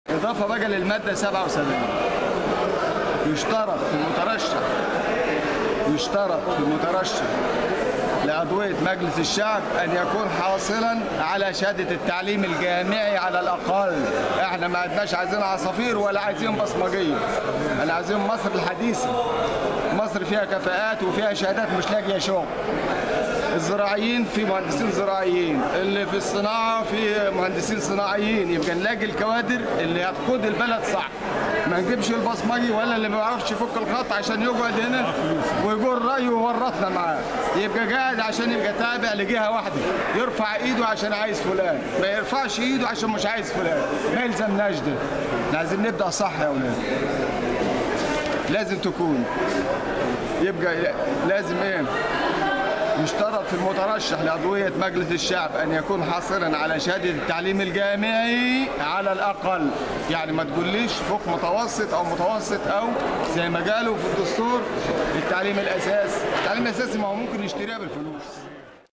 إضافة بقى للمادة 77 يشترط في المترشح يشترط في المترشح لعضوية مجلس الشعب أن يكون حاصلا على شهادة التعليم الجامعي على الأقل احنا ما عدناش عايزين عصافير ولا عايزين بصمجية احنا عايزين مصر الحديثة مصر فيها كفاءات وفيها شهادات مش لاقية شغل الزراعيين في مهندسين زراعيين اللي في الصناعة في مهندسين صناعيين يبقى نلاقي الكوادر اللي هتقود البلد صح ما نجيبش البصمجي ولا اللي ما يعرفش يفك الخط عشان يقعد هنا ويقول رأيه وورطنا معاه يبقى قاعد عشان يبقى تابع لجهة واحدة يرفع ايده عشان عايز فلان ما يرفعش ايده عشان مش عايز فلان ما يلزمناش ده احنا عايزين نبدأ صح يا اولاد لازم تكون يبقى لازم ايه يشترط في المترشح لعضوية مجلس الشعب أن يكون حاصلا على شهادة التعليم الجامعي على الأقل يعني ما تقوليش فوق متوسط أو متوسط أو زي ما قالوا في الدستور التعليم الأساسي التعليم الأساسي ما هو ممكن يشتريها بالفلوس